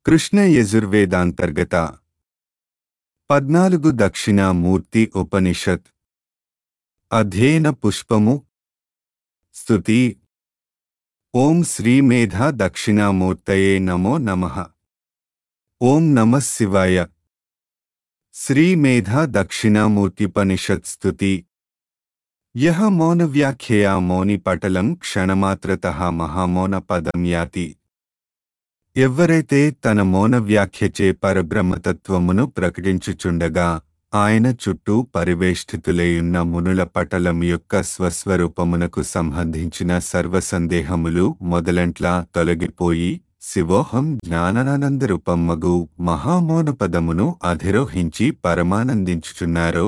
కృష్ణ యజుర్వేదాంతర్గత పద్నాలుగు దక్షిణామూర్తి ఉపనిషత్ అధ్యయన పుష్పము స్తుతి ఓం శ్రీమేధా దక్షిణామూర్తయే నమో నమః ఓం నమః శివాయ శ్రీమేధా దక్షిణామూర్తిపనిషత్ స్తుతి యః మౌనవ్యాఖ్యయా మౌనిపటలం క్షణమాత్రతః మహామౌన పదం యాతి ఎవ్వరైతే తన మౌన వ్యాఖ్యచే పరబ్రహ్మతత్వమును ప్రకటించుచుండగా ఆయన చుట్టూ పరివేష్టితులైయున్న మునుల పటలం యొక్క స్వస్వరూపమునకు సంబంధించిన సర్వసందేహములు మొదలంట్లా తొలగిపోయి శివోహం జ్ఞానానందరూపమ్మగు మహామౌనపదమును అధిరోహించి పరమానందించుచున్నారో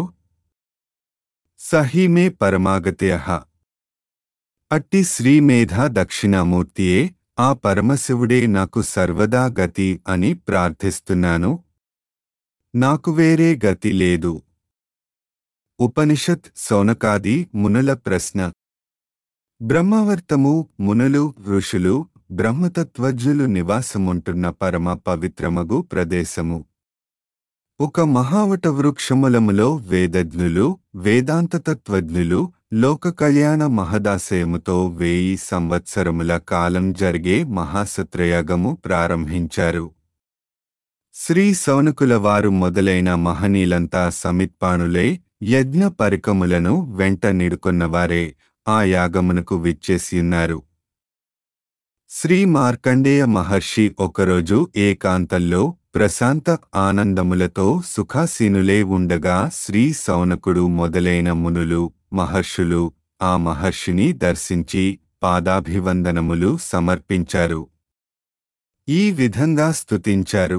సహీమే పరమాగత్యః అట్టి శ్రీమేధా దక్షిణామూర్తియే ఆ పరమశివుడే నాకు సర్వదా గతి అని ప్రార్థిస్తున్నాను నాకు వేరే గతి లేదు ఉపనిషత్ సౌనకాది మునుల ప్రశ్న బ్రహ్మవర్తము మునులు ఋషులు బ్రహ్మతత్వజ్ఞులు నివాసముంటున్న పరమ పవిత్రమగు ప్రదేశము ఒక మహావట వృక్షములములో వేదజ్ఞులు వేదాంతతత్వజ్ఞులు లోక కళ్యాణ మహదాశయముతో వేయి సంవత్సరముల కాలం జరిగే మహాసత్రయాగము ప్రారంభించారు శ్రీ సౌనకుల వారు మొదలైన మహనీలంతా సమిత్పాణులై యజ్ఞ పరికములను వెంట నిడుకొన్నవారే ఆ యాగమునకు విచ్చేసియున్నారు శ్రీ మార్కండేయ మహర్షి ఒకరోజు ఏకాంతంలో ప్రశాంత ఆనందములతో సుఖాసీనులే ఉండగా శ్రీ సౌనకుడు మొదలైన మునులు మహర్షులు ఆ మహర్షిని దర్శించి పాదాభివందనములు సమర్పించారు ఈ విధంగా స్తుతించారు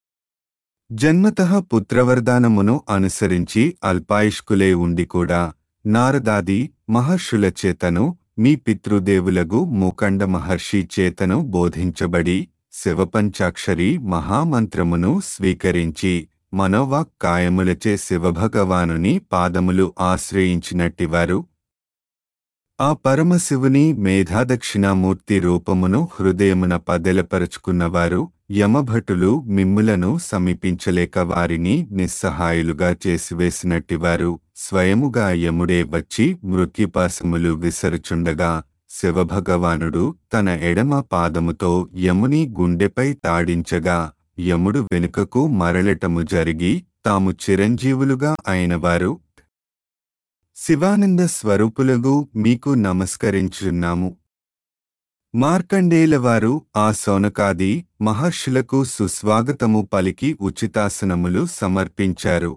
జన్మతః పుత్రవరదానమును అనుసరించి అల్పాయుష్కులే ఉండి కూడా నారదాది మహర్షుల చేతను మీ పితృదేవులగు మూకండ మహర్షి చేతను బోధించబడి శివపంచాక్షరి మహామంత్రమును స్వీకరించి మనోవాక్ కాయములచే శివభగవానుని పాదములు ఆశ్రయించినట్టివారు ఆ పరమశివుని మేధాదక్షిణామూర్తి రూపమును హృదయమున పదెలపరుచుకున్నవారు యమభటులు మిమ్ములను సమీపించలేక వారిని నిస్సహాయులుగా చేసివేసినట్టివారు స్వయముగా యముడే వచ్చి మృత్యుపాసములు విసరుచుండగా శివభగవానుడు తన ఎడమ పాదముతో యముని గుండెపై తాడించగా యముడు వెనుకకు మరలటము జరిగి తాము చిరంజీవులుగా అయినవారు శివానంద స్వరూపులగు మీకు నమస్కరించున్నాము మార్కండేలవారు ఆ సౌనకాది మహర్షులకు సుస్వాగతము పలికి ఉచితాసనములు సమర్పించారు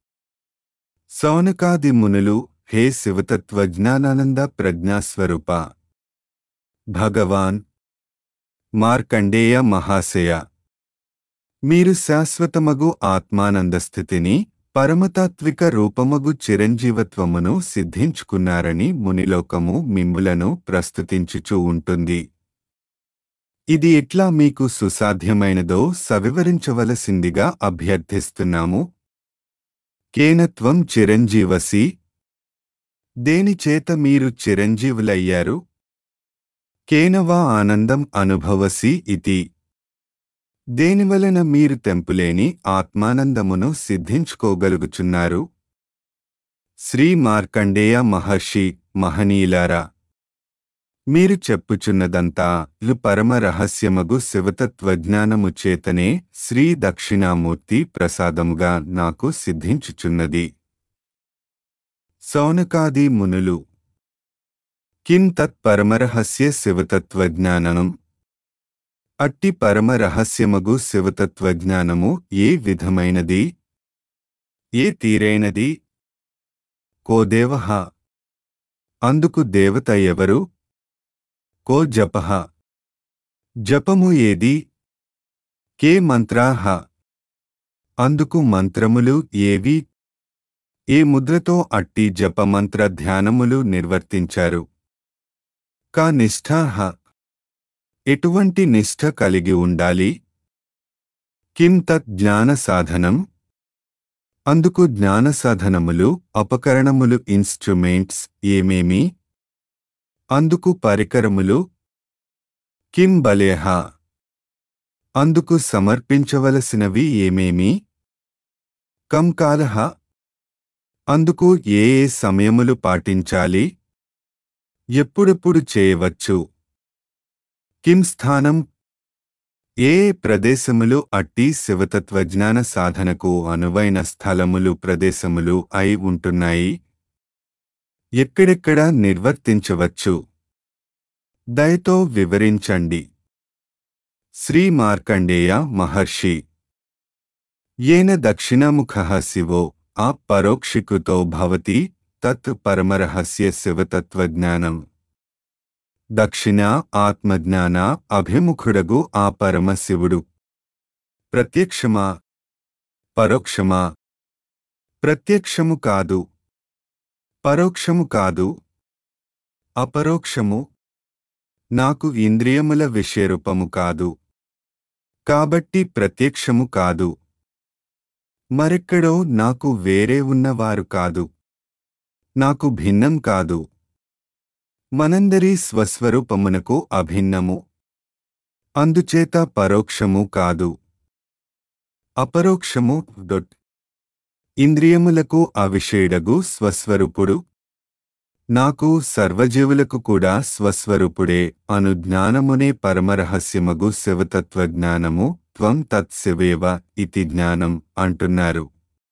సౌనకాది మునులు హే శివతత్వజ్ఞానానంద ప్రజ్ఞాస్వరూప భగవాన్ మార్కండేయ మహాశయ మీరు శాశ్వతమగు ఆత్మానంద స్థితిని పరమతాత్విక రూపమగు చిరంజీవత్వమును సిద్ధించుకున్నారని మునిలోకము మిమ్ములను ప్రస్తుతించుచూ ఉంటుంది ఇది ఎట్లా మీకు సుసాధ్యమైనదో సవివరించవలసిందిగా అభ్యర్థిస్తున్నాము కేనత్వం చిరంజీవసి దేనిచేత మీరు చిరంజీవులయ్యారు కేనవా ఆనందం అనుభవసి ఇతి దేనివలన మీరు తెంపులేని ఆత్మానందమును సిద్ధించుకోగలుగుచున్నారు శ్రీ మార్కండేయ మహర్షి మహనీయులారా మీరు చెప్పుచున్నదంతా పరమ రహస్యమగు శివతత్వజ్ఞానము చేతనే శ్రీ దక్షిణామూర్తి ప్రసాదముగా నాకు సిద్ధించుచున్నది సౌనకాది మునులు కిం తత్ పరమరహస్య శివతత్వజ్ఞానం అట్టి పరమ రహస్యమగు శివతత్వజ్ఞానము ఏ విధమైనది ఏ తీరైనది కో దేవహ అందుకు దేవత ఎవరు కో జపహ జపము ఏది కే మంత్రాహ అందుకు మంత్రములు ఏవి ఏ ముద్రతో అట్టి జపమంత్ర ధ్యానములు నిర్వర్తించారు కా నిష్ఠాహ ఎటువంటి నిష్ఠ కలిగి ఉండాలి కిం తత్ జ్ఞాన సాధనం అందుకు జ్ఞాన సాధనములు ఉపకరణములు ఇన్స్ట్రుమెంట్స్ ఏమేమి అందుకు పరికరములు కిం బలేహ అందుకు సమర్పించవలసినవి ఏమేమి కంకాలహ అందుకు ఏ ఏ సమయములు పాటించాలి ఎప్పుడెప్పుడు చేయవచ్చు కిం స్థానం ఏ ఏ ప్రదేశములు అట్టి శివతత్వజ్ఞాన సాధనకు అనువైన స్థలములు ప్రదేశములు అయి ఉంటున్నాయి ఎక్కడెక్కడ నిర్వర్తించవచ్చు దయతో వివరించండి శ్రీ మార్కండేయ మహర్షి ఏన దక్షిణముఖ శివో ఆ పరోక్షికృతో భవతి తత్ పరమరహస్య శివతత్వజ్ఞానం దక్షిణ ఆత్మజ్ఞాన అభిముఖుడగు ఆ పరమశివుడు ప్రత్యక్షమా పరోక్షమా ప్రత్యక్షము కాదు పరోక్షము కాదు అపరోక్షము నాకు ఇంద్రియముల విషయరూపము కాదు కాబట్టి ప్రత్యక్షము కాదు మరెక్కడో నాకు వేరే ఉన్నవారు కాదు నాకు భిన్నం కాదు మనందరి స్వస్వరూపమునకు అభిన్నము అందుచేత పరోక్షము కాదు అపరోక్షము డొట్ ఇంద్రియములకు అవిషేడగు స్వస్వరూపుడు నాకు సర్వజీవులకు కూడా స్వస్వరూపుడే అను జ్ఞానమునే పరమరహస్యమగు శివతత్వజ్ఞానము త్వం తత్శివేవ ఇతి జ్ఞానం అంటున్నారు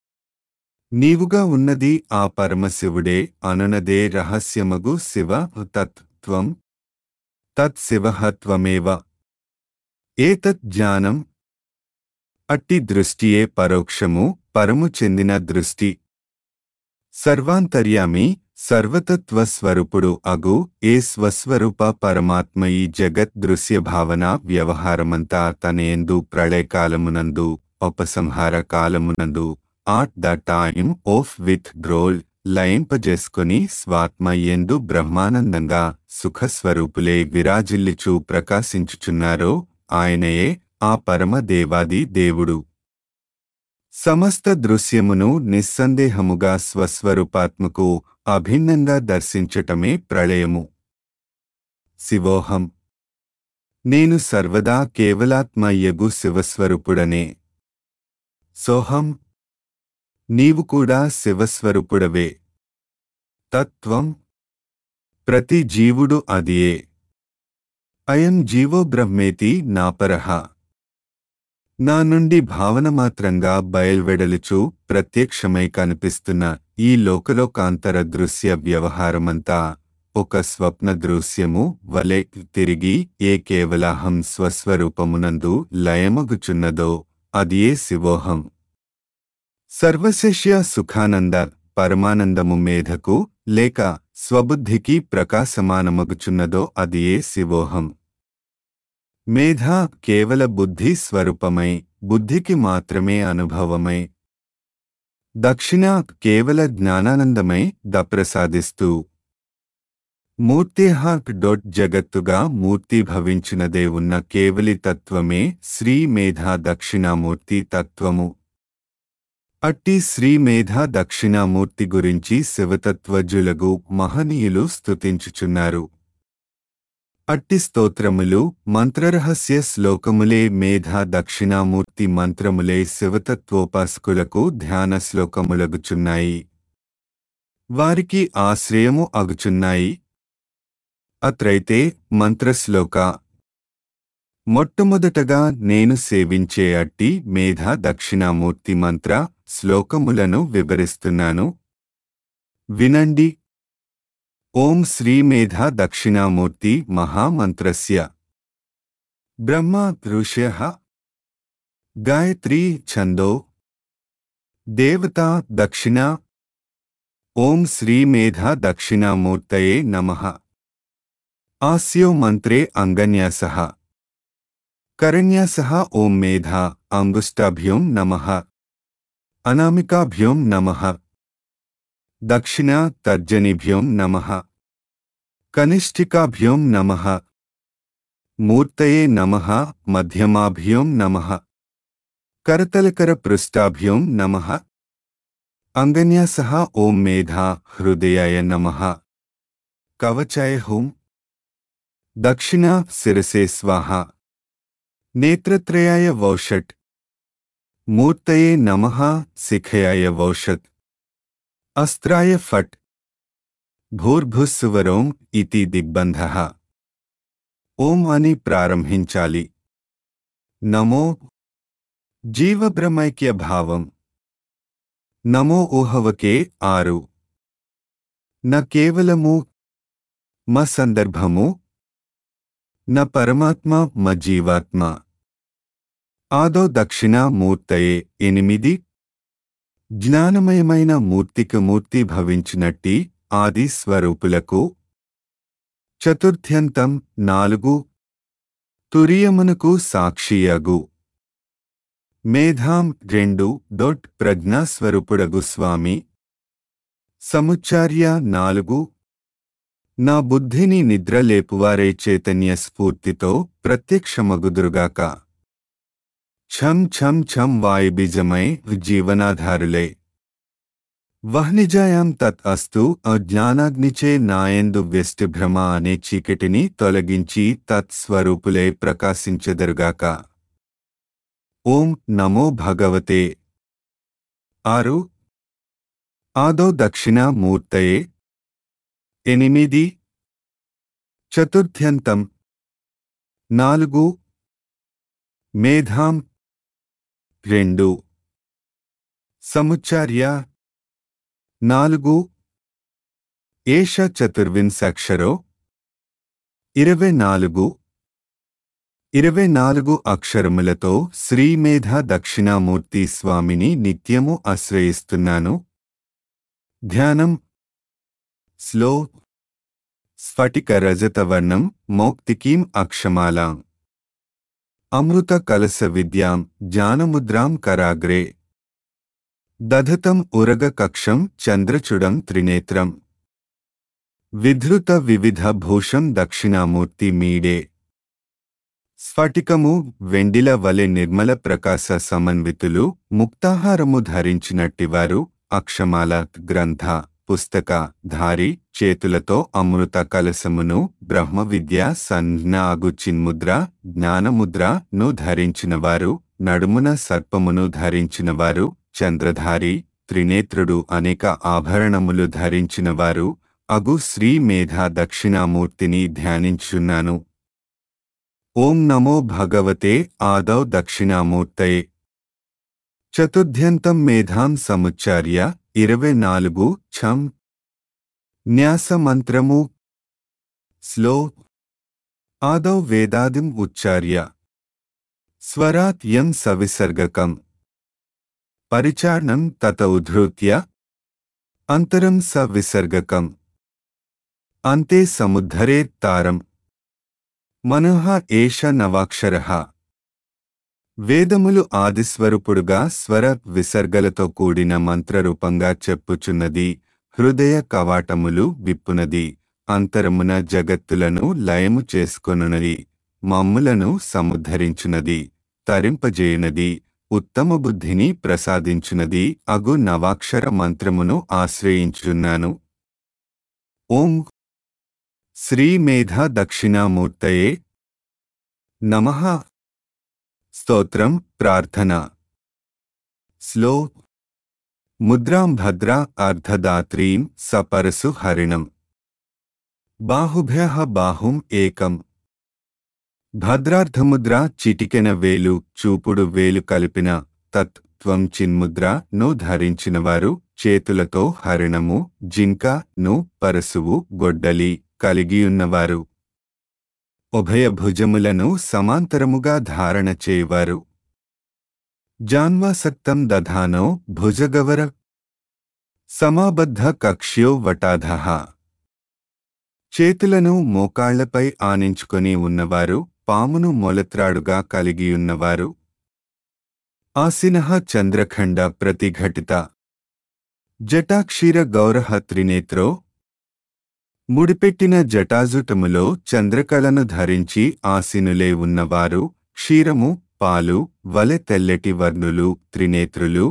నీవుగా ఉన్నది ఆ పరమశివుడే అనునదే రహస్యమగు శివ తత్వం తత్శివ త్వమేవ ఏతత్ జ్ఞానం అట్టి దృష్టియే పరోక్షము పరము చెందిన దృష్టి సర్వాంతర్యామి సర్వతత్వ స్వరూపుడు అగు ఏ స్వస్వరూప పరమాత్మ ఈ జగత్ దృశ్య భావన వ్యవహారమంతా తనేందు ప్రళయకాలమునందు ఉపసంహార కాలమునందు at the time of withdrawal లయింపజేసుకుని స్వాత్మ ఎందు బ్రహ్మానందంగా సుఖస్వరూపులే విరాజిల్లిచూ ప్రకాశించుచున్నారో ఆయనయే ఆ పరమ దేవాది దేవుడు సమస్త దృశ్యమును నిస్సందేహముగా స్వస్వరూపాత్మకు అభిన్నంగా దర్శించటమే ప్రళయము శివోహం నేను సర్వదా కేవలాత్మయ్యగు శివస్వరూపుడనే సోహం నీవు కూడా శివస్వరూపుడవే తత్వం ప్రతి జీవుడు అదియే అయం జీవో బ్రహ్మేతి నాపరహ నా నుండి భావన మాత్రంగా బయల్వెడలుచు ప్రత్యక్షమై కనిపిస్తున్న ఈ లోకలోకాంతర దృశ్య వ్యవహారమంతా ఒక స్వప్న దృశ్యము వలె తిరిగి ఏ కేవలాహం స్వస్వరూపమునందు లయమగుచున్నదో అదియే శివోహం సర్వశిష్య సుఖానంద పరమానందము మేధకు లేక స్వబుద్ధికి ప్రకాశమానమగుచున్నదో అదియే శివోహం మేధ కేవల బుద్ధి స్వరూపమై బుద్ధికి మాత్రమే అనుభవమై దక్షిణ కేవల జ్ఞానానందమై దప్రసాదిస్తూ మూర్తిహాక్ డొట్ జగత్తుగా మూర్తి భవించినదే ఉన్న కేవలి తత్వమే శ్రీ మేధా దక్షిణామూర్తి తత్వము అట్టి శ్రీమేధ దక్షిణామూర్తి గురించి శివతత్వజులగు మహనీయులు స్తుతించుచున్నారు అట్టి స్తోత్రములు మంత్రరహస్య శ్లోకములే మేధా దక్షిణామూర్తి మంత్రములే శివతత్వోపాసకులకు ధ్యాన శ్లోకములగుచున్నాయి వారికి ఆశ్రయము అగుచున్నాయి అత్రైతే మంత్రశ్లోక మొట్టమొదటగా నేను సేవించే అట్టి మేధా దక్షిణామూర్తి మంత్ర శ్లోకములను వివరిస్తున్నాను వినండి ఓం శ్రీమేధా దక్షిణామూర్తి మహామంత్రస్య బ్రహ్మ ఋష్య గాయత్రీ ఛందో దేవతా దక్షిణ ఓం శ్రీమేధా దక్షిణామూర్తయే నమః ఆస్యో మంత్రే అంగన్యాసః కరణ్యాసః ఓం మేధా అంగుష్టాభ్యోం నమః అనామికాభ్యోం నమః దక్షిణ తర్జనిభ్యోం నమః కనిష్ఠికాభ్యోం నమః మూర్తయే నమః మధ్యమాభ్యోం నమః కరతలకర పృష్టాభ్యోం నమః అంగన్యాసః ఓం మేధా హృదయాయ నమః కవచాయ హోం దక్షిణ శిరసే స్వాహ నేత్రత్రయాయ వౌషట్ మూర్తయే నమః శిఖయాయ వౌషత్ అస్త్రాయ ఫట్ భూర్భుస్సువరోం ఇతి దిగ్బంధ ఓం అని ప్రారంభించాలి నమో జీవబ్రహ్మైక్య భావం నమో ఊహవకే ఆరు న కేవలము మ సందర్భము న పరమాత్మ మ జీవాత్మ ఆదో దక్షిణ మూర్తయే ఎనిమిది జ్ఞానమయమైన మూర్తికి మూర్తి భవించినట్టి ఆది స్వరూపులకు చతుర్థ్యంతం నాలుగు తురియమునకు సాక్షియగు మేధాం రెండు డొట్ ప్రజ్ఞాస్వరూపుడగు స్వామి సముచ్చార్య నాలుగు నా బుద్ధిని నిద్రలేపువారే చైతన్య స్ఫూర్తితో ప్రత్యక్షమగుదురుగాక ఛం ఛం ఛం వాయుబీజమై జీవనాధారులే వహ్నిజాయాం తత్ అస్తు అజ్ఞానాగ్నిచే నాయందు వ్యష్టిభ్రమ అనే చీకటిని తొలగించి తత్ స్వరూపులే ప్రకాశించెదరుగాక ఓం నమో భగవతే ఆరు ఆదో దక్షిణ మూర్తయే ఎనిమిది చతుర్థ్యంతం నాలుగు మేధాం రెండు సముచ్చార్య నాలుగు ఏష చతుర్వింశక్షరో ఇరవై నాలుగు ఇరవై నాలుగు అక్షరములతో శ్రీమేధ దక్షిణామూర్తి స్వామిని నిత్యము ఆశ్రయిస్తున్నాను ధ్యానం స్లో స్ఫటిక రజతవర్ణం మౌక్తికీం అక్షమాలాం అమృత కలస విద్యాం జ్ఞానముద్రాం కరాగ్రే దధతం ఉరగ కక్షం చంద్రచుడం త్రినేత్రం విధృత వివిధ భూషం దక్షిణామూర్తి మీడే స్ఫటికము వెండిల వలె నిర్మల ప్రకాశ సమన్వితులు ముక్తాహారము ధరించినట్టివారు అక్షమాల గ్రంథ పుస్తక ధారి చేతులతో అమృత కలసమును బ్రహ్మ విద్య సన్నాగు చిన్ముద్ర జ్ఞానముద్ర ను ధరించినవారు నడుమున సర్పమును ధరించినవారు చంద్రధారి త్రినేత్రుడు అనేక ఆభరణములు ధరించినవారు అగు శ్రీ మేధా దక్షిణామూర్తిని ధ్యానించున్నాను ఓం నమో భగవతే ఆదౌ దక్షిణామూర్తయే చతుర్థ్యంతం మేధాం సముచ్చార్య ఇరవై నాలుగు ఛం న్యాసమంత్రము స్లో ఆదౌ వేదాదిం ఉచ్చార్య స్వరాత్ యం సవిసర్గకం పరిచారణం తత ఉద్ధృత్య అంతరం స విసర్గకం అంతే సముద్ధరే తారం మనః ఏష నవాక్షర వేదములు ఆదిస్వరూపుడుగా స్వర విసర్గలతో కూడిన మంత్రరూపంగా చెప్పుచున్నది హృదయ కవాటములు విప్పునది అంతరమున జగత్తులను లయము చేసుకొనున్నది మమ్ములను సముద్ధరించునది తరింపజేయునది ఉత్తమ బుద్ధిని ప్రసాదించునది అగు నవాక్షర మంత్రమును ఆశ్రయించున్నాను ఓం శ్రీమేధ దక్షిణామూర్తయే నమః స్తోత్రం ప్రార్థన స్లో ముద్రాం భద్రా అర్ధదాత్రీం సపరసు హరిణం బాహుభ్య బాహుం ఏకం భద్రార్థముద్ర చిటికెన వేలు చూపుడు వేలు కలిపిన తత్ త్వం చిన్ముద్ర ను ధరించినవారు చేతులతో హరిణము జింక ను పరశువు గొడ్డలి కలిగియున్నవారు ఉభయ భుజములను సమాంతరముగా ధారణ చేయువారు జాన్వాసక్తం దధానో భుజగవర సమాబద్ధ కక్ష్యో వటాధః చేతులను మోకాళ్లపై ఆనించుకొని ఉన్నవారు పామును మొలత్రాడుగా కలిగియున్నవారు ఆసినః చంద్రఖండ ప్రతిఘటిత జటాక్షీర గౌరహ త్రినేత్రో ముడిపెట్టిన జటాజుటములో చంద్రకళను ధరించి ఆసీనులే ఉన్నవారు క్షీరము పాలు వలె తెల్లటి వర్ణులు త్రినేత్రులు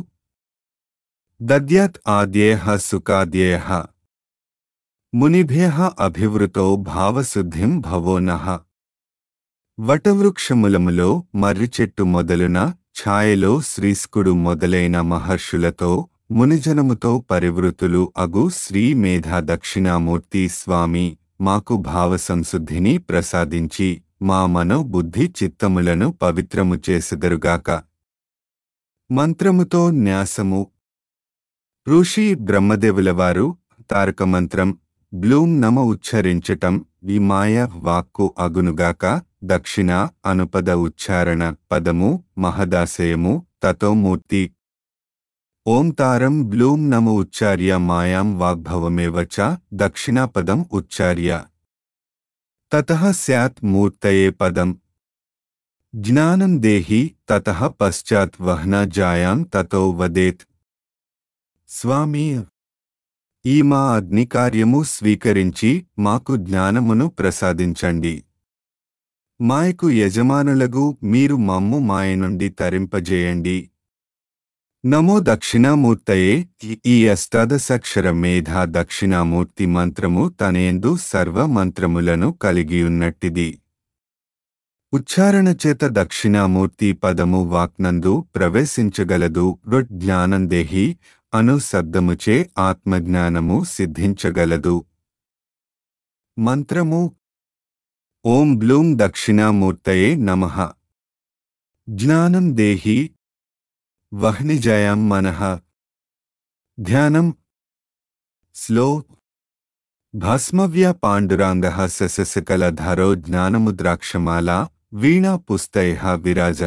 దద్యాత్ ఆద్యేహ సుఖాద్యేహ మునిభ్య అభివృతో భావశుద్ధిం భవో నః వటవృక్షములములో మర్రి చెట్టు మొదలున ఛాయలో శ్రీస్కుడు మొదలైన మహర్షులతో మునిజనముతో పరివృతులు అగు శ్రీ మేధా దక్షిణామూర్తి స్వామి మాకు భావ సంశుద్ధిని ప్రసాదించి మా మనో బుద్ధి చిత్తములను పవిత్రము చేసెదరుగాక మంత్రముతో న్యాసము ఋషి బ్రహ్మదేవులవారు తారక మంత్రం బ్లూమ్ నమ ఉచ్చరించటం ఈ మాయ వాక్కు అగునుగాక దక్షిణ అనుపద ఉచ్చారణ పదము మహదాశయము తతోమూర్తి ఓంతారం బ్లూమ్ నమ ఉచ్చార్య మాయాం వాగ్భవమేవ చ దక్షిణాపదం ఉచ్చార్య తతః స్యాత్ మూర్తయే పదం జ్ఞానం దేహి తతః పశ్చాత్ వహ్న జాయాం తతో వదేత్ స్వామి ఈ మా అగ్ని కార్యము స్వీకరించి మాకు జ్ఞానమును ప్రసాదించండి మాయకు యజమానులగు మీరు మమ్ము మాయ నుండి తరింపజేయండి నమో దక్షిణామూర్తయే ఈ- ఈ అష్టాదశక్షర మేధా దక్షిణామూర్తి మంత్రము తనేందు సర్వ మంత్రములను కలిగియున్నట్టిది ఉచ్చారణ చేత దక్షిణామూర్తి పదము వాక్నందు ప్రవేశించగలదు రుడ్ జ్ఞానందేహి అను శబ్దముచే ఆత్మజ్ఞానము సిద్ధించగలదు మంత్రము ఓం బ్లూం దక్షిణామూర్తయే నమః జ్ఞానం దేహి వహ్నిజయం మనః ధ్యానం స్లో భస్మవ్య పాండురాంగ ససకలధరో జ్ఞానముద్రాక్షమాలా వీణా పుస్తయ విరాజ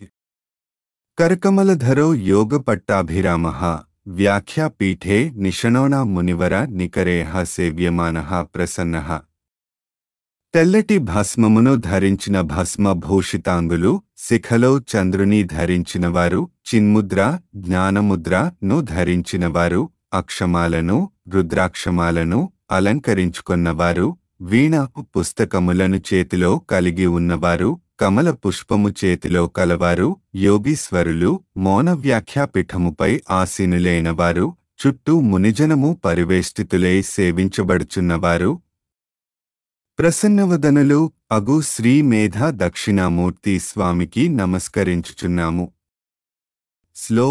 కరకమలధరో యోగపట్టాభిరామ వ్యాఖ్యాపీఠే నిషణోనా మునివర నికరేహ సేవ్యమాన ప్రసన్న తెల్లటి భస్మమును ధరించిన భస్మభూషితాంగులు శిఖలో చంద్రుని ధరించినవారు చిన్ముద్ర జ్ఞానముద్ర ను ధరించినవారు అక్షమాలను రుద్రాక్షమాలను అలంకరించుకున్నవారు వీణ పుస్తకములను చేతిలో కలిగి ఉన్నవారు కమల పుష్పము చేతిలో కలవారు యోగీశ్వరులు మౌన వ్యాఖ్యాపీఠముపై ఆసీనులైనవారు చుట్టూ మునిజనము పరివేష్టితులై సేవించబడుచున్నవారు ప్రసన్నవదనులు అగు శ్రీ మేధా దక్షిణామూర్తి స్వామికి నమస్కరించుచున్నాము స్లో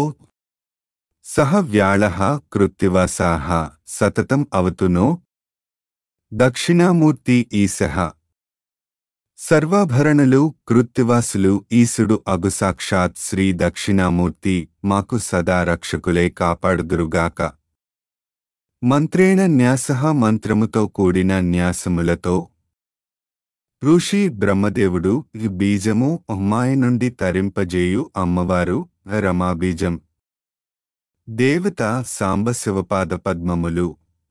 సహ వ్యాళ కృత్తివాసాహ సతతం అవతునో దక్షిణామూర్తి ఈశః సర్వాభరణలు కృత్తివాసులు ఈసుడు అగు సాక్షాత్ శ్రీ దక్షిణామూర్తి మాకు సదా రక్షకులై కాపాడుదురుగాక మంత్రేణ న్యాసః మంత్రముతో కూడిన న్యాసములతో ఋషి బ్రహ్మదేవుడు ఈ బీజము అమ్మాయి నుండి తరింపజేయు అమ్మవారు రమాబీజం దేవత సాంబశివపాద పద్మములు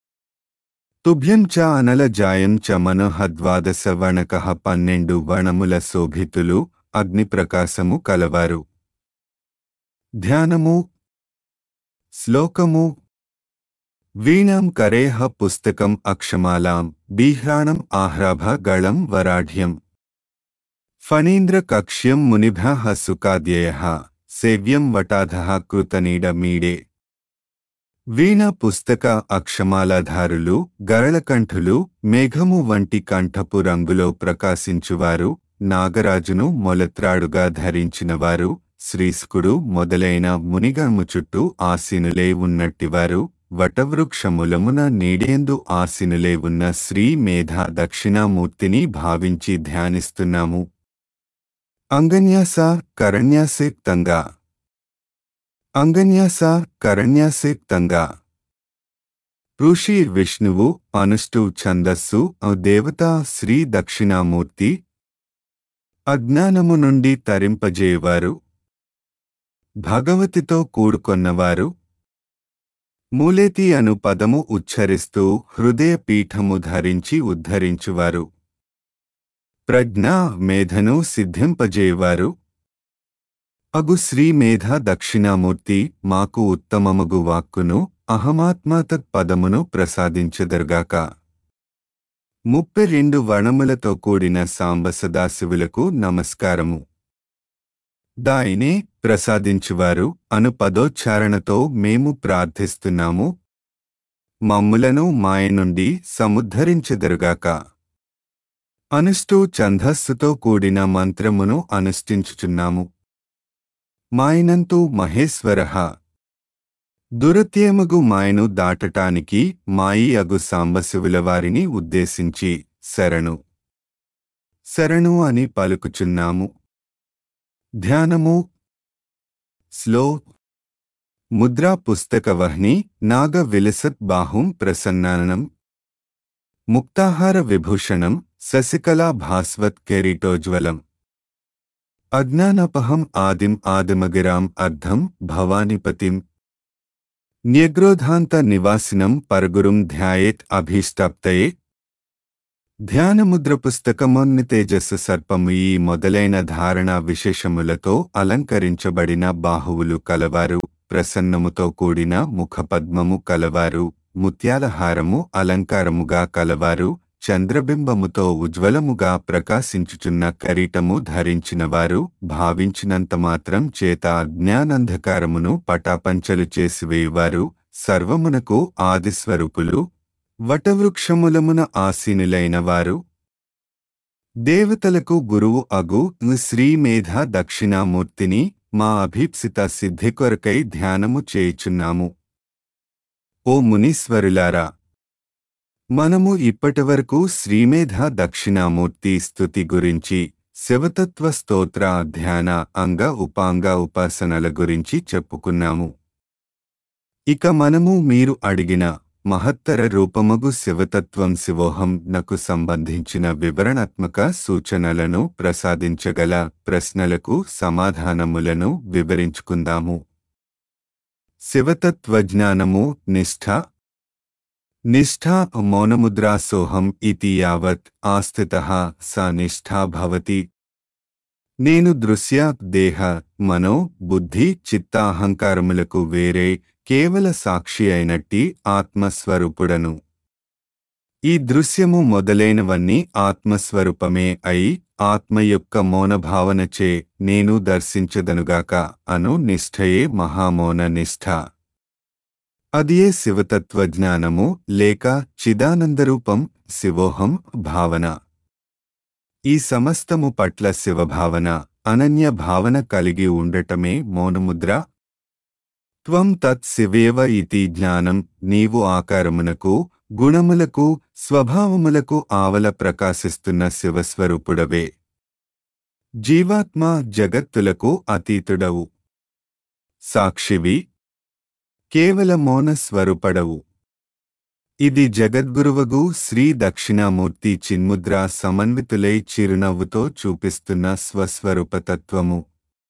తుభ్యం చ అనల జాయం చ మనః ద్వాదశ వణకః పన్నెండు వణముల శోభితులు అగ్నిప్రకాశము కలవారు ధ్యానము శ్లోకము వీణాం కరేహ పుస్తకం అక్షమాలాం బీహ్రాణం ఆహ్రాభ గళం వరాఢ్యం ఫణీంద్ర కక్ష్యం మునిభ్యః సుకాద్యయః సేవ్యం వటాధః కృతనీడ మీడే వీణ పుస్తక అక్షమాలాధారులు గరళకంఠులు మేఘము వంటి కంఠపు రంగులో ప్రకాశించువారు నాగరాజును మొలత్రాడుగా ధరించినవారు శ్రీస్కుడు మొదలైన మునిగము చుట్టూ ఆసీనులై ఉన్నట్టివారు వటవృక్షములమున నీడేందు ఆసీనులై ఉన్న శ్రీ మేధా దక్షిణామూర్తిని భావించి ధ్యానిస్తున్నాము అంగన్యాస కరణ్యాసేక్తంగా అంగన్యాస కరణ్యాసేక్తంగా ఋషి విష్ణువు అనుష్టు ఛందస్సు ఆ దేవత శ్రీ దక్షిణామూర్తి అజ్ఞానము నుండి తరింపజేయవారు భగవతితో కూడుకొన్నవారు మూలేతి అను పదము ఉచ్చరిస్తూ హృదయ పీఠము ధరించి ఉద్ధరించువారు ప్రజ్ఞా మేధను సిద్ధింపజేయవారు అగు శ్రీ మేధ దక్షిణామూర్తి మాకు ఉత్తమముగు వాక్కును అహమాత్మాతక్ పదమును ప్రసాదించెదరుగాక ముప్పై రెండు వణములతో కూడిన సాంబ సదాశివులకు నమస్కారము దాయినే ప్రసాదించువారు అను పదోచ్చారణతో మేము ప్రార్థిస్తున్నాము మమ్ములను మాయ నుండి సముద్ధరించెదరుగాక అనుష్ఠు ఛందస్సుతో కూడిన మంత్రమును అనుష్ఠించుచున్నాము మాయనంతు మహేశ్వర దురత్యమగు మాయను దాటటానికి మాయి అగు సాంబశివుల వారిని ఉద్దేశించి శరణు శరణు అని పలుకుచున్నాము ధ్యానము స్లో ముద్రా పుస్తక వహ్ని నాగ విలసత్ బాహుం ప్రసన్నానం ముక్తాహార విభూషణం శశికళా భాస్వత్ కెరీటోజ్వలం అజ్ఞానపహం ఆదిం ఆదిమగిరాం అర్ధం భవానిపతిం న్యగ్రోధాంత నివాసినం పరగురుం ధ్యాయేత్ అభీష్టాప్తయే ధ్యానముద్ర పుస్తకమొన్ని తేజస్సు సర్పము ఈ మొదలైన ధారణ విశేషములతో అలంకరించబడిన బాహువులు కలవారు ప్రసన్నముతో కూడిన ముఖపద్మము కలవారు ముత్యాలహారము అలంకారముగా కలవారు చంద్రబింబముతో ఉజ్వలముగా ప్రకాశించుచున్న కరీటము ధరించినవారు భావించినంత మాత్రం చేత అజ్ఞానంధకారమును పటాపంచలు చేసివేయువారు సర్వమునకు ఆదిస్వరూపులు వటవృక్షములమున ఆసీనులైన వారు దేవతలకు గురువు అగు శ్రీమేధ దక్షిణామూర్తిని మా అభీప్సిత సిద్ధి కొరకై ధ్యానము చేయుచున్నాము ఓ మునీశ్వరులారా మనము ఇప్పటివరకు శ్రీమేధ దక్షిణామూర్తి స్థుతి గురించి శివతత్వ స్తోత్ర ధ్యాన అంగ ఉపాంగ ఉపాసనల గురించి చెప్పుకున్నాము ఇక మనము మీరు అడిగిన మహత్తర రూపమగు శివతత్వం శివోహం నకు సంబంధించిన వివరణాత్మక సూచనలను ప్రసాదించగల ప్రశ్నలకు సమాధానములను వివరించుకుందాము శివతత్వజ్ఞానము నిష్ఠ నిష్ఠా మౌనముద్రాసోహం ఇతి యావత్ ఆస్థిత స నిష్ఠా భవతి నేను దృశ్య దేహ మనో బుద్ధి చిత్తాహంకారములకు వేరే కేవల సాక్షి అయినట్టి ఆత్మస్వరూపుడను ఈ దృశ్యము మొదలైనవన్నీ ఆత్మస్వరూపమే అయి ఆత్మ యొక్క మౌనభావనచే నేను దర్శించదనుగాక అను నిష్ఠయే మహామౌన నిష్ఠ అదియే శివతత్వజ్ఞానము లేక చిదానందరూపం శివోహం భావన ఈ సమస్తము పట్ల శివభావన అనన్య భావన కలిగి ఉండటమే మౌనముద్ర త్వం తత్ శివేవ ఇతి జ్ఞానం నీవు ఆకారమునకు గుణములకు స్వభావములకు ఆవల ప్రకాశిస్తున్న శివస్వరూపుడవే జీవాత్మ జగత్తులకు అతీతుడవు సాక్షివి కేవల మౌన స్వరూపడవు ఇది జగద్గురువగు శ్రీ దక్షిణామూర్తి చిన్ముద్ర సమన్వితులై చిరునవ్వుతో చూపిస్తున్న స్వస్వరూపతత్వము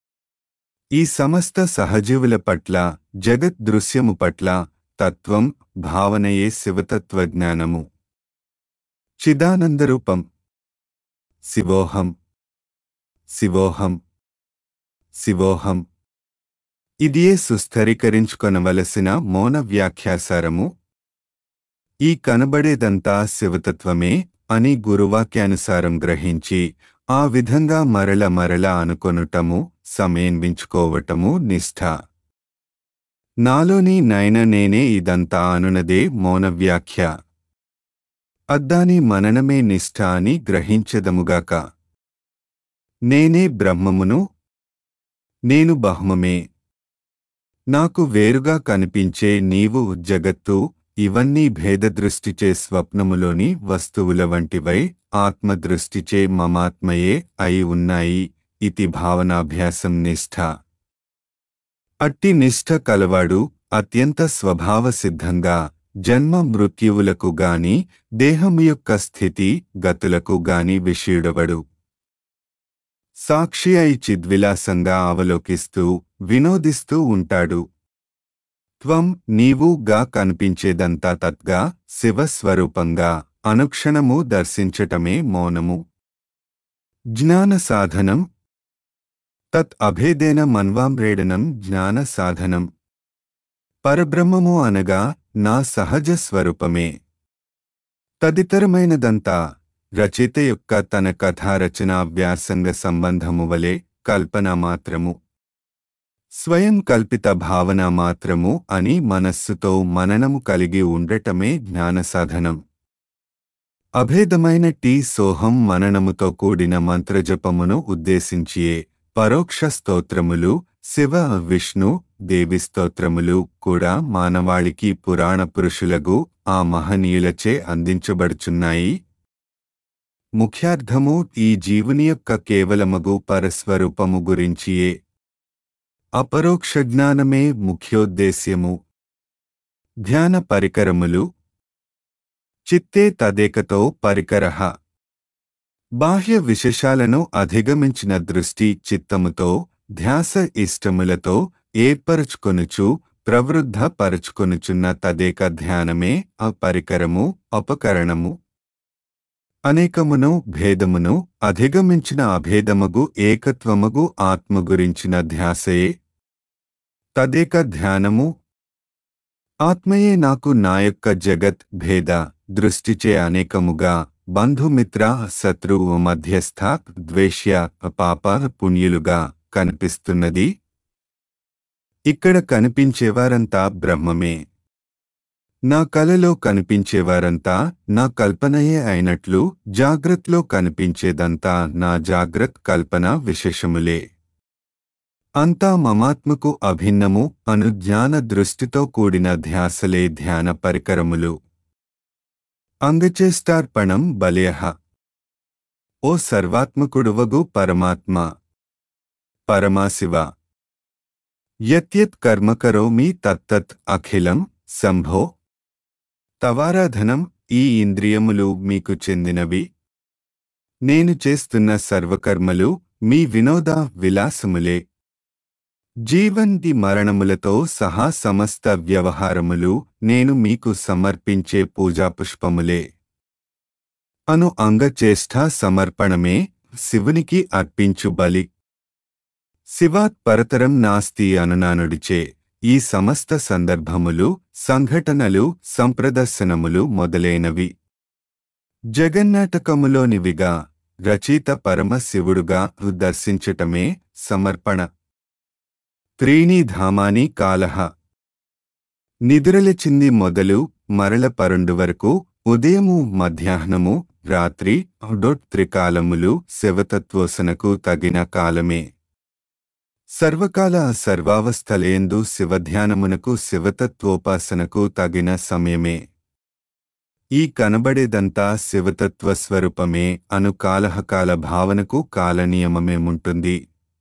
ఈ సమస్త సహజీవుల పట్ల జగత్ దృశ్యము పట్ల తత్వం భావనయే శివతత్వజ్ఞానము చిదానందరూపం శివోహం శివోహం శివోహం ఇదియే సుస్థిరీకరించుకొనవలసిన మౌన వ్యాఖ్యాసారము ఈ కనబడేదంతా శివతత్వమే అని గురువాక్యానుసారం గ్రహించి ఆ విధంగా మరల మరల అనుకొనుటము సమేన్వించుకోవటము నిష్ఠ నాలోని నయన నేనే ఇదంతా అనునదే మౌన వ్యాఖ్య అద్దాని మననమే నిష్ఠ అని గ్రహించదముగాక నేనే బ్రహ్మమును నేను బహ్మమే నాకు వేరుగా కనిపించే నీవు జగత్తు ఇవన్నీ భేదదృష్టిచే స్వప్నములోని వస్తువుల వంటివై ఆత్మదృష్టిచే మమాత్మయే అయి ఉన్నాయి ఇతి భావనాభ్యాసం నిష్ఠ అట్టి నిష్ఠ కలవాడు అత్యంత స్వభావ సిద్ధంగా జన్మ మృత్యువులకు గాని దేహము యొక్క స్థితి గతులకు గాని విషయుడవడు సాక్షి అయి చిద్విలాసంగా అవలోకిస్తూ వినోదిస్తూ ఉంటాడు త్వం నీవు గా కనిపించేదంతా తద్గా శివస్వరూపంగా అనుక్షణము దర్శించటమే మౌనము జ్ఞాన సాధనం తత్ అభేదేన మన్వాంరేడనం జ్ఞాన సాధనం పరబ్రహ్మము అనగా నా సహజ స్వరూపమే తదితరమైనదంతా రచయిత యొక్క తన కథారచన వ్యాసంగ సంబంధము వలె కల్పన మాత్రము స్వయం కల్పిత భావన మాత్రము అని మనస్సుతో మననము కలిగి ఉండటమే జ్ఞాన సాధనం అభేదమైన టీ సోహం మననముతో కూడిన మంత్రజపమును ఉద్దేశించియే పరోక్ష స్తోత్రములు శివ విష్ణు దేవి స్తోత్రములు కూడా మానవాళికి పురాణ పురుషులగు ఆ మహనీయులచే అందించబడుచున్నాయి ముఖ్యార్థము ఈ జీవుని యొక్క కేవలమగు పరస్వరూపము గురించియే అపరోక్ష జ్ఞానమే ముఖ్యోద్దేశ్యము ధ్యాన పరికరములు చిత్తే తదేకతో పరికరః బాహ్య విశేషాలను అధిగమించిన దృష్టి చిత్తముతో ధ్యాస ఇష్టములతో ఏర్పరచుకొనుచు ప్రవృద్ధ పరచుకొనుచున్న తదేక ధ్యానమే ఆ పరికరము ఉపకరణము అనేకమును భేదమును అధిగమించిన అభేదమగు ఏకత్వమగు ఆత్మ గురించిన ధ్యాసయే తదేక ధ్యానము ఆత్మయే నాకు నా యొక్క జగత్ భేద దృష్టిచే అనేకముగా బంధుమిత్ర శత్రువు మధ్యస్థ ద్వేష్య పాప పుణ్యులుగా కనిపిస్తున్నది ఇక్కడ కనిపించేవారంతా బ్రహ్మమే నా కలలో కనిపించేవారంతా నా కల్పనయే అయినట్లు జాగ్రత్తలో కనిపించేదంతా నా జాగ్రత్త కల్పన విశేషములే అంతా మమాత్మకు అభిన్నము అను జ్ఞాన దృష్టితో కూడిన ధ్యాసలే ధ్యాన పరికరములు అంగచేష్టార్పణం బలేహ ఓ సర్వాత్మకుడువగు పరమాత్మ పరమాశివ యత్యత్ కర్మ కరోమి తత్తత్ అఖిలం సంభో తవారాధనం ఈ ఇంద్రియములు మీకు చెందినవి నేను చేస్తున్న సర్వకర్మలు మీ వినోద విలాసములే జీవంతి మరణములతో సహా సమస్త వ్యవహారములు నేను మీకు సమర్పించే పూజాపుష్పములే అను అంగచేష్ట సమర్పణమే శివునికి అర్పించు బలి శివాత్ పరతరం నాస్తి అనునానుడిచే ఈ సమస్త సందర్భములు సంఘటనలు సంప్రదర్శనములు మొదలైనవి జగన్నాటకములోనివిగా రచయిత పరమశివుడుగా దర్శించటమే సమర్పణ త్రీణి ధామాని కాలహ నిద్రలచింది మొదలు మరల పరుండు వరకు ఉదయము మధ్యాహ్నము రాత్రి డొట్ త్రికాలములు శివతత్వోసనకు తగిన కాలమే సర్వకాల సర్వావస్థలేందు శివధ్యానమునకు శివతత్వోపాసనకు తగిన సమయమే ఈ కనబడేదంతా శివతత్వ స్వరూపమే అను కాలహకాల భావనకు కాలనియమమేముంటుంది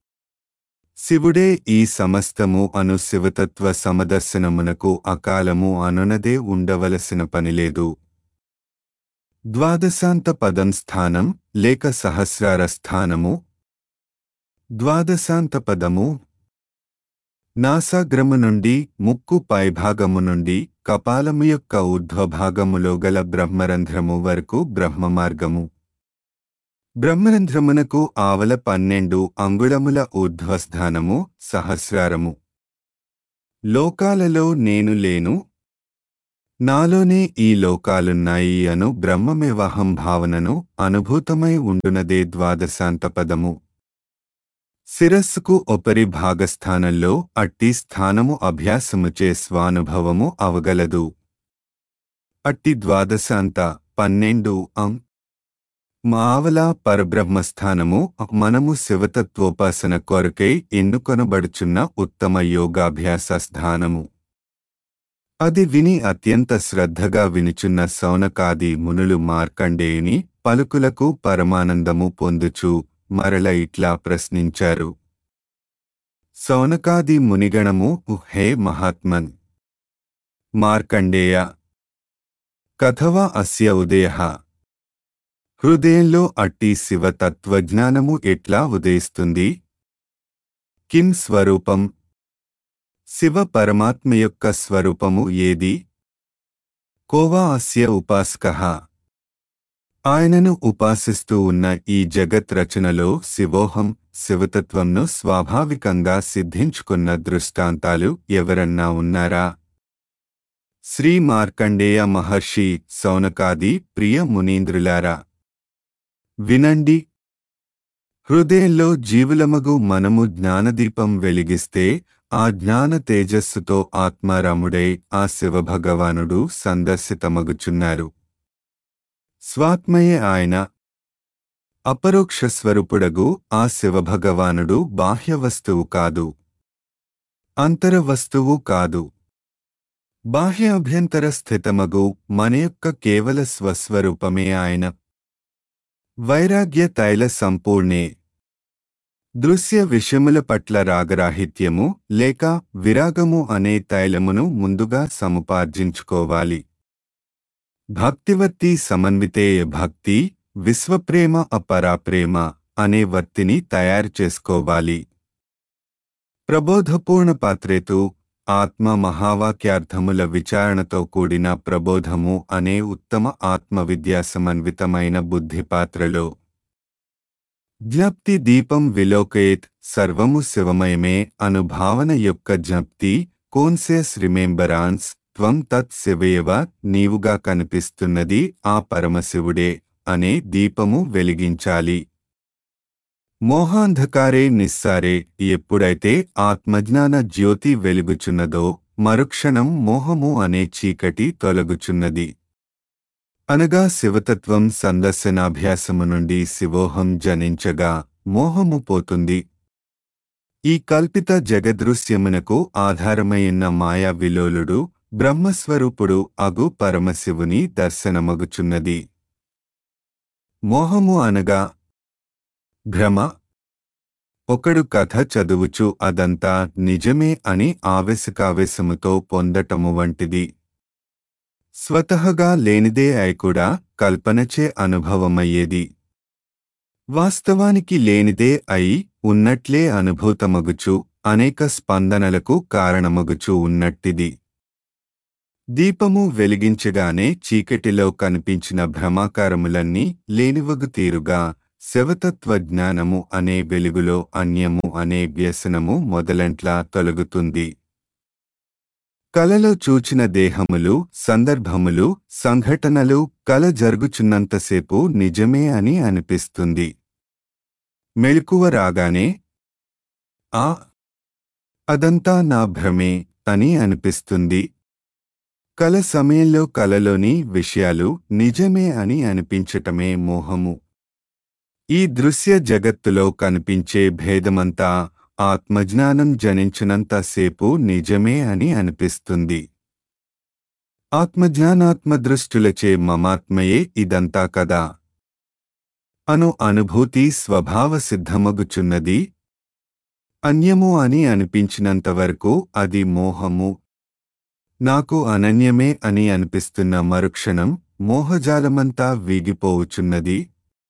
శివుడే ఈ సమస్తము అను శివతత్వ సమదర్శనమునకు అకాలము అనునదే ఉండవలసిన పనిలేదు ద్వాదశాంత పదం స్థానం లేక సహస్రార స్థానము ద్వాదశాంత పదము నాసాగ్రము నుండి ముక్కు పైభాగము నుండి కపాలము యొక్క ఊర్ధ్వభాగములో గల బ్రహ్మరంధ్రము వరకు బ్రహ్మ మార్గము బ్రహ్మరంధ్రమునకు ఆవల పన్నెండు అంగుళముల ఊర్ధ్వస్థానము సహస్రారము లోకాలలో నేను లేను నాలోనే ఈ లోకాలున్నాయి అను బ్రహ్మమేవాహం భావనను అనుభూతమై ఉండునదే ద్వాదశాంత పదము శిరస్సుకు ఉపరి భాగస్థానంలో అట్టి స్థానము అభ్యాసముచే స్వానుభవము అవగలదు అట్టి ద్వాదశాంత పన్నెండు అం మావల పరబ్రహ్మస్థానము మనము శివతత్వోపాసన కొరకై ఎన్నుకొనబడుచున్న ఉత్తమ యోగాభ్యాస స్థానము అది విని అత్యంత శ్రద్ధగా వినుచున్న సౌనకాది మునులు మార్కండేయుని పలుకులకు పరమానందము పొందుచు మరల ఇట్లా ప్రశ్నించారు సౌనకాది మునిగణము హే మహాత్మన్ మార్కండేయ కథవా అస్య ఉదయ హృదయంలో అట్టి శివ తత్వజ్ఞానము ఎట్లా ఉదయిస్తుంది కిం స్వరూపం శివ పరమాత్మ యొక్క స్వరూపము ఏది కోవా అస్య ఉపాసకః ఆయనను ఉపాసిస్తూ ఉన్న ఈ జగత్ రచనలో శివోహం శివతత్వంను స్వాభావికంగా సిద్ధించుకున్న దృష్టాంతాలు ఎవరన్నా ఉన్నారా శ్రీ మార్కండేయ మహర్షి సౌనకాది ప్రియ మునీంద్రులారా వినండి హృదయంలో జీవులమగు మనము జ్ఞానదీపం వెలిగిస్తే ఆ జ్ఞాన తేజస్సుతో ఆత్మారాముడై ఆ శివభగవానుడు సందర్శితమగుచున్నారు స్వాత్మయే ఆయన అపరోక్ష స్వరూపుడగు ఆ శివభగవానుడు బాహ్య వస్తువు కాదు అంతర వస్తువు కాదు బాహ్య అభ్యంతర స్థితమగు మన యొక్క కేవల స్వస్వరూపమే ఆయన వైరాగ్య తైల సంపూర్ణే దృశ్య విషయముల పట్ల రాగరాహిత్యము లేక విరాగము అనే తైలమును ముందుగా సముపార్జించుకోవాలి భక్తివర్తి సమన్వితేయ భక్తి విశ్వప్రేమ అపరాప్రేమ అనే వర్తిని తయారు చేసుకోవాలి ప్రబోధపూర్ణ పాత్రేతు ఆత్మ మహావాక్యార్థముల విచారణతో కూడిన ప్రబోధము అనే ఉత్తమ ఆత్మవిద్యా సమన్వితమైన బుద్ధి పాత్రలో జ్ఞప్తి దీపం విలోకయేత్ సర్వము శివమయమే అను భావన యొక్క జ్ఞప్తి కోన్సియస్ రిమెంబరాన్స్ త్వం తత్ శివయవ నీవుగా కనిపిస్తున్నది ఆ పరమశివుడే అనే దీపము వెలిగించాలి మోహాంధకారే నిస్సారే ఎప్పుడైతే ఆత్మజ్ఞాన జ్యోతి వెలుగుచున్నదో మరుక్షణం మోహము అనే చీకటి తొలగుచున్నది అనగా శివతత్వం సందర్శనాభ్యాసము నుండి శివోహం జనించగా మోహము పోతుంది ఈ కల్పిత జగదృశ్యమునకు ఆధారమైన మాయా విలోలుడు బ్రహ్మస్వరూపుడు అగు పరమశివుని దర్శనమగుచున్నది మోహము అనగా భ్రమ ఒకడు కథ చదువుచు అదంతా నిజమే అని ఆవేశకావేశముతో పొందటము వంటిది స్వతహగా లేనిదే అయి కూడా కల్పనచే అనుభవమయ్యేది వాస్తవానికి లేనిదే అయి ఉన్నట్లే అనుభూతమగుచు అనేక స్పందనలకు కారణమగుచు ఉన్నట్టిది దీపము వెలిగించగానే చీకటిలో కనిపించిన భ్రమాకారములన్నీ లేనివగు తీరుగా శివతత్వ జ్ఞానము అనే వెలుగులో అన్యము అనే వ్యసనము మొదలంట్లా తొలగుతుంది కలలో చూచిన దేహములు సందర్భములు సంఘటనలు కల జరుగుచున్నంతసేపు నిజమే అని అనిపిస్తుంది మెళుకువ రాగానే ఆ అదంతా నా భ్రమే అని అనిపిస్తుంది కల సమయంలో కలలోని విషయాలు నిజమే అని అనిపించటమే మోహము ఈ దృశ్య జగత్తులో కనిపించే భేదమంతా ఆత్మజ్ఞానం జనించినంతసేపు నిజమే అని అనిపిస్తుంది ఆత్మజ్ఞానాత్మదృష్టులచే మమాత్మయే ఇదంతా కదా అను అనుభూతి స్వభావ సిద్ధమగుచున్నది అన్యము అని అనిపించినంతవరకు అది మోహము నాకు అనన్యమే అని అనిపిస్తున్న మరుక్షణం మోహజాలమంతా వీగిపోవుచున్నది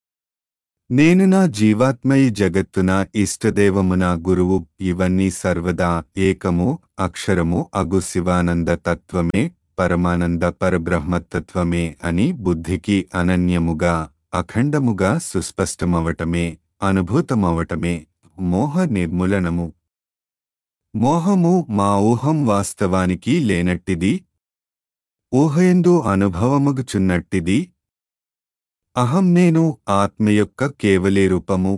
నేను నా జీవాత్మయి జగత్తున ఇష్టదేవమున గురువు ఇవన్నీ సర్వదా ఏకము అక్షరము అగు శివానంద తత్వమే పరమానంద పరబ్రహ్మతత్వమే అని బుద్ధికి అనన్యముగా అఖండముగా సుస్పష్టమవటమే అనుభూతమవటమే మోహ నిర్మూలనము మోహము మా ఊహం వాస్తవానికి లేనట్టిది ఊహయందు అనుభవమగుచున్నట్టిది అహం నేను ఆత్మ యొక్క కేవలే రూపము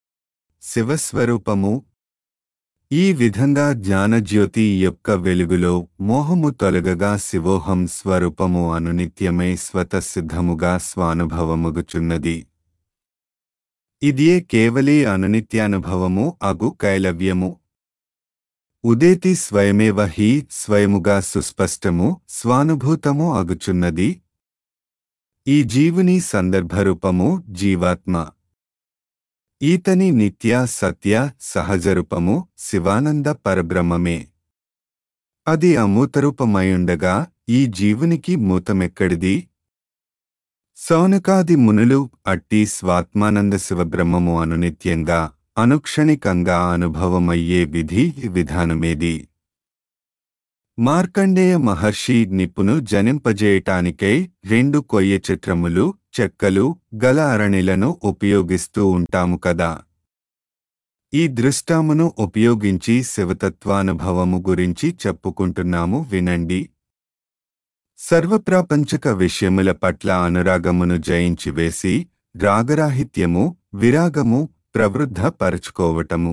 శివస్వరూపము ఈ విధంగా జ్ఞానజ్యోతి యొక్క వెలుగులో మోహము తొలగగా శివోహం స్వరూపము అనునిత్యమై స్వతసిద్ధముగా స్వానుభవముగుచున్నది ఇదియే కేవలీ అనునిత్యానుభవము అగు కైలవ్యము ఉదేతి స్వయమేవ హి స్వయముగా సుస్పష్టము స్వానుభూతము అగుచున్నది ఈ జీవుని సందర్భరూపము జీవాత్మ ఈతని నిత్య సత్య సహజరూపము శివానంద పరబ్రహ్మమే అది అమూతరూపమైయుండగా ఈ జీవునికి మూతమెక్కడిది సౌనకాది మునులు అట్టి స్వాత్మానంద శివబ్రహ్మము అనునిత్యంగా అనుక్షణికంగా అనుభవమయ్యే విధి విధానమేది మార్కండేయ మహర్షి నిపును జనింపజేయటానికై రెండు కొయ్య చిత్రములు చెక్కలు గల అరణిలను ఉపయోగిస్తూ ఉంటాము కదా ఈ దృష్టామును ఉపయోగించి శివతత్వానుభవము గురించి చెప్పుకుంటున్నాము వినండి సర్వప్రాపంచక విషయముల పట్ల అనురాగమును జయించివేసి రాగరాహిత్యము విరాగము ప్రవృద్ధ పరుచుకోవటము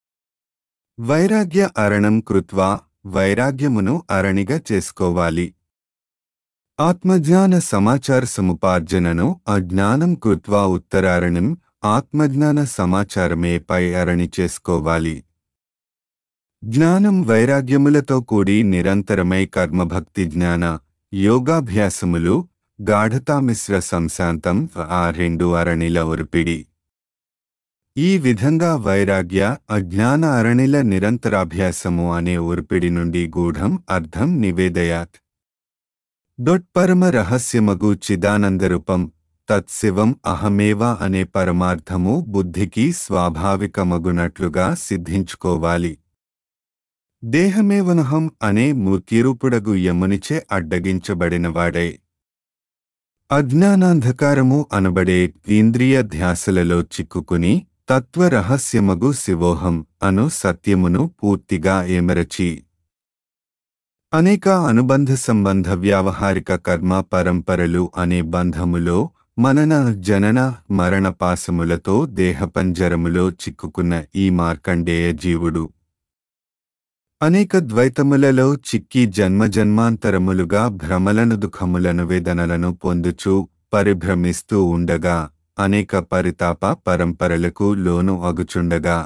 వైరాగ్య అరణం కృత్వా వైరాగ్యమును అరణిగా చేసుకోవాలి ఆత్మజ్ఞాన సమాచార సముపార్జనను అజ్ఞానం కృత్వా ఉత్తరారణం ఆత్మజ్ఞాన సమాచారమే పై అరణి చేసుకోవాలి జ్ఞానం వైరాగ్యములతో కూడి నిరంతరమై కర్మభక్తి జ్ఞాన యోగాభ్యాసములు గాఢతామిశ్ర సంశాంతం ఆ రెండు అరణిల ఒరిపిడి ఈ విధంగా వైరాగ్య అజ్ఞాన అరణిల నిరంతరాభ్యాసము అనే ఒరిపిడి నుండి గూఢం అర్థం నివేదయాత్ దొట్పరమ రహస్యమగు చిదానందరూపం తత్శివం అహమేవ అనే పరమార్థము బుద్ధికి స్వాభావికమగునట్లుగా సిద్ధించుకోవాలి దేహమేవనహం అనే మూర్తిరూపుడగు యమునిచే అడ్డగించబడినవాడే అజ్ఞానాంధకారము అనబడే ఇంద్రియ ధ్యాసలలో చిక్కుకుని తత్వరహస్యమగు శివోహం అను సత్యమును పూర్తిగా ఏమరచి అనేక అనుబంధ సంబంధ వ్యావహారిక కర్మ పరంపరలు అనే బంధములో మనన జనన మరణ పాసములతో దేహపంజరములో చిక్కుకున్న ఈ మార్కండేయ జీవుడు అనేక ద్వైతములలో చిక్కి జన్మజన్మాంతరములుగా భ్రమలను దుఃఖములను వేదనలను పొందుచూ పరిభ్రమిస్తూ ఉండగా అనేక పరితాప పరంపరలకు లోను అగుచుండగా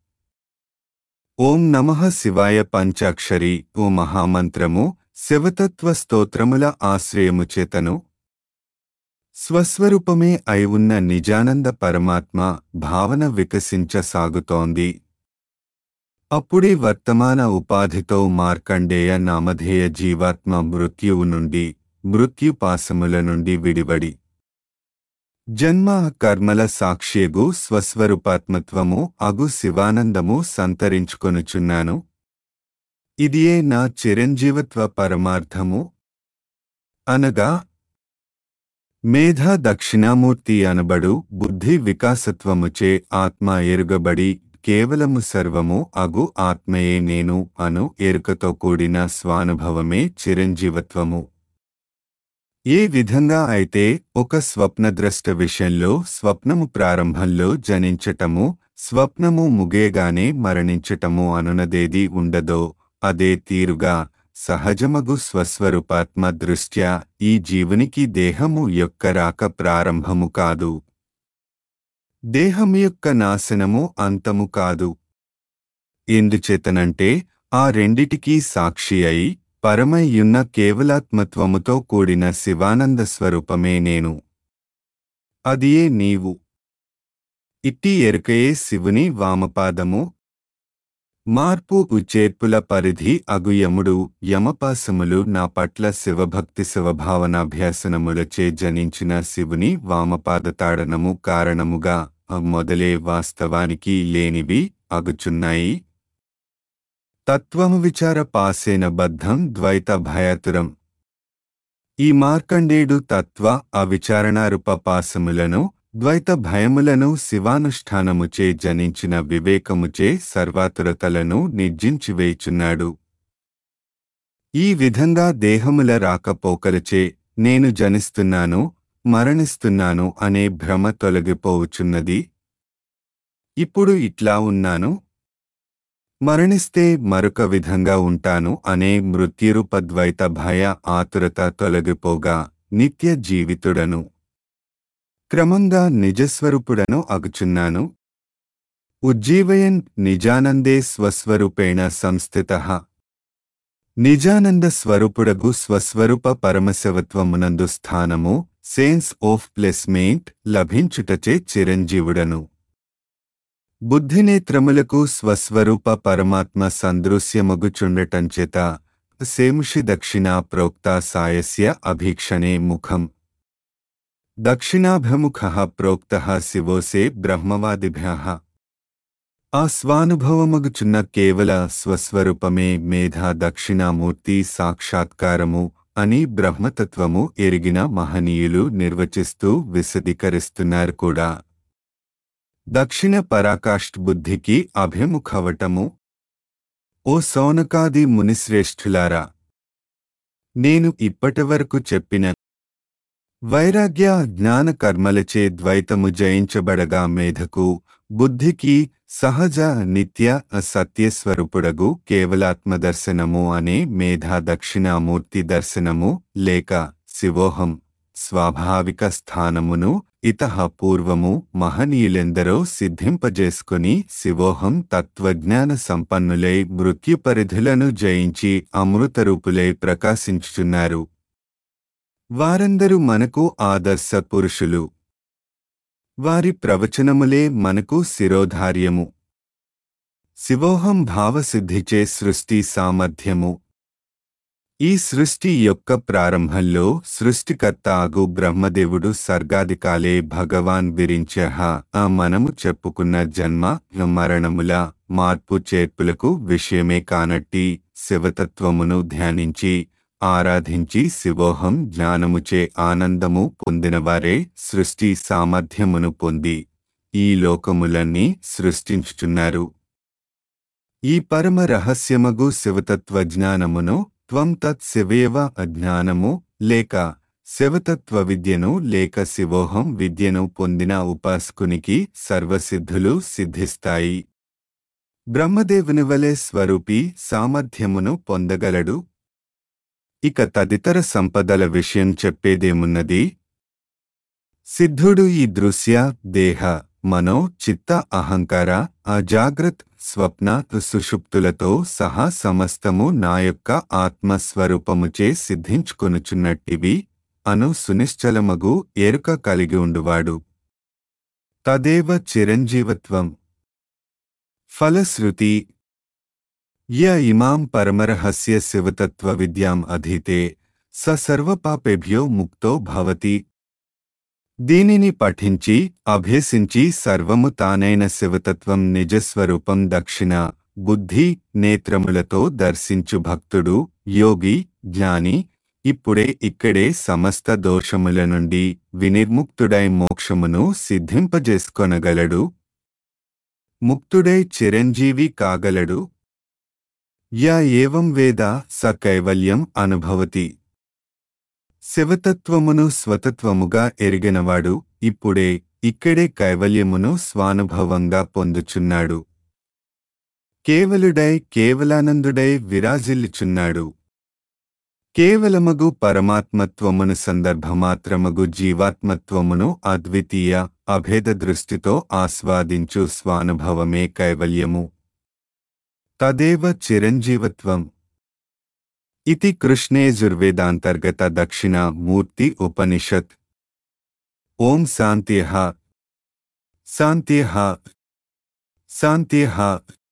ఓం నమః శివాయ పంచాక్షరి ఓ మహామంత్రము శివతత్వ స్తోత్రముల ఆశ్రయము చేతను స్వస్వరూపమే అయి ఉన్న నిజానంద పరమాత్మ భావన వికసించసాగుతోంది అప్పుడే వర్తమాన ఉపాధితో మార్కండేయ నామధేయ జీవాత్మ మృత్యువు నుండి మృత్యుపాసముల నుండి విడివడి జన్మ కర్మల సాక్షియగు స్వస్వరూపాత్మత్వము అగు శివానందము సంతరించుకొనుచున్నాను ఇదియే నా చిరంజీవత్వ పరమార్థము అనగా మేధా దక్షిణామూర్తి అనబడు బుద్ధి వికాసత్వముచే ఆత్మ ఎరుగబడి కేవలము సర్వము అగు ఆత్మయే నేను అను ఎరుకతో కూడిన స్వానుభవమే చిరంజీవత్వము ఏ విధంగా అయితే ఒక స్వప్నద్రష్ట విషయంలో స్వప్నము ప్రారంభంలో జనించటము స్వప్నము ముగేగానే మరణించటము అనునదేది ఉండదో అదే తీరుగా సహజమగు స్వస్వరూపాత్మ దృష్ట్యా ఈ జీవునికి దేహము యొక్క రాక ప్రారంభము కాదు దేహం యొక్క నాశనము అంతము కాదు ఎందుచేతనంటే ఆ రెండిటికీ సాక్షి అయి పరమయ్యున్న కేవలాత్మత్వముతో కూడిన శివానంద స్వరూపమే నేను అదియే నీవు ఇట్టి ఎరుకయే శివుని వామపాదము మార్పు ఉచేర్పుల పరిధి అగుయముడు యమపాసములు నా పట్ల శివభక్తి శివభావనాభ్యాసనములచే జనించిన శివుని వామపాదతాడనము కారణముగా మొదలే వాస్తవానికి లేనివి అగుచున్నాయి తత్వము విచార పాసేన బద్ధం ద్వైత భయాతురం ఈ మార్కండేడు తత్వ అవిచారణారూప పాసములను ద్వైత భయములను శివానుష్ఠానముచే జనించిన వివేకముచే సర్వాతురతలను నిర్జించివేయుచున్నాడు ఈ విధంగా దేహముల రాకపోకలచే నేను జనిస్తున్నాను మరణిస్తున్నాను అనే భ్రమ తొలగిపోవుచున్నది ఇప్పుడు ఇట్లా ఉన్నాను మరణిస్తే మరొక విధంగా ఉంటాను అనే మృత్యురూపద్వైత భయ ఆతురత తొలగిపోగా నిత్య జీవితుడను క్రమంగా నిజస్వరూపుడను అగుచున్నాను ఉజ్జీవయన్ నిజానందే స్వస్వరూపేణ సంస్థిత నిజానంద స్వరూపుడగు స్వస్వరూప పరమశివత్వమునందు స్థానము సేన్స్ ఆఫ్ ప్లేస్మెంట్ లభించుటచే చిరంజీవుడను బుద్ధినేత్రములకు స్వస్వరూప పరమాత్మ సందృశ్యమగుచుండటంచేత సేముషి దక్షిణా ప్రోక్త సాయస్య అభీక్షణే ముఖం దక్షిణాభిముఖ ప్రోక్త శివోసే బ్రహ్మవాదిభ్య ఆ స్వానుభవమగుచున్న కేవల స్వస్వరూపమే మేధా దక్షిణామూర్తి సాక్షాత్కారము అని బ్రహ్మతత్వము ఎరిగిన మహనీయులు నిర్వచిస్తూ విశదీకరిస్తున్నారు కూడా దక్షిణ పరాకాష్ఠ బుద్ధికి అభిముఖవటము ఓ సౌనకాది మునిశ్రేష్ఠులారా నేను ఇప్పటివరకు చెప్పిన వైరాగ్య జ్ఞాన కర్మలచే ద్వైతము జయించబడగా మేధకు బుద్ధికి సహజ నిత్య సత్యస్వరూపుడగు కేవలాత్మ దర్శనము అనే మేధా దక్షిణామూర్తి దర్శనము లేక శివోహం స్వాభావిక స్థానమును ఇతః పూర్వము మహనీయులెందరో సిద్ధింపజేసుకుని శివోహం తత్వజ్ఞాన సంపన్నులై మృత్యు పరిధులను జయించి అమృతరూపులై ప్రకాశించుచున్నారు వారందరూ మనకు ఆదర్శ పురుషులు వారి ప్రవచనములే మనకు శిరోధార్యము శివోహం భావసిద్ధిచే సృష్టి సామర్థ్యము ఈ సృష్టి యొక్క ప్రారంభంలో సృష్టికర్త ఆగు బ్రహ్మదేవుడు సర్గాధికాలే భగవాన్ విరించహ ఆ మనము చెప్పుకున్న జన్మ మరణముల మార్పు చేర్పులకు విషయమే కానట్టి శివతత్వమును ధ్యానించి ఆరాధించి శివోహం జ్ఞానముచే ఆనందము పొందినవారే సృష్టి సామర్థ్యమును పొంది ఈ లోకములన్నీ సృష్టించుచున్నారు ఈ పరమ రహస్యమగు శివతత్వ జ్ఞానమును త్వం తత్ శివేవ అజ్ఞానము లేక శివతత్వ విద్యను లేక శివోహం విద్యను పొందిన ఉపాసకునికి సర్వసిద్ధులు సిద్ధిస్తాయి బ్రహ్మదేవుని వలె స్వరూపి సామర్థ్యమును పొందగలడు ఇక తదితర సంపదల విషయం చెప్పేదేమున్నది సిద్ధుడు ఈ దృశ్య దేహ మనో చిత్త అహంకార అజాగ్రత్ స్వప్న సుషుప్తులతో సహా సమస్తము నా యొక్క ఆత్మస్వరూపముచే సిద్ధించుకొనుచున్నట్టివి అను సునిశ్చలమగు ఎరుక కలిగి ఉండువాడు తదేవ చిరంజీవత్వం ఫలశ్రుతి య ఇమాం పరమరహస్య శివతత్వ విద్యాం అధీతే స సర్వపాపేభ్యో ముక్తో భవతి దీనిని పఠించి అభ్యసించి సర్వము తానైన శివతత్వం నిజస్వరూపం దక్షిణ బుద్ధి నేత్రములతో దర్శించు భక్తుడు యోగి జ్ఞాని ఇప్పుడే ఇక్కడే సమస్త దోషముల నుండి వినిర్ముక్తుడై మోక్షమును సిద్ధింపజేసుకొనగలడు ముక్తుడై చిరంజీవి కాగలడు యా ఏవం వేద స కైవల్యం అనుభవతి శివతత్వమును స్వతత్వముగా ఎరిగినవాడు ఇప్పుడే ఇక్కడే కైవల్యమును స్వానుభవంగా పొందుచున్నాడు కేవలుడై కేవలానందుడై విరాజిల్లుచున్నాడు కేవలమగు పరమాత్మత్వమును సందర్భమాత్రమగు జీవాత్మత్వమును అద్వితీయ అభేద దృష్టితో ఆస్వాదించు స్వానుభవమే కైవల్యము తదేవ చిరంజీవత్వం इति कृष्णेजुर्वेदान्तर्गत दक्षिणा मूर्ति उपनिषत् ॐ शान्त्यः शान्त्यः शान्त्यः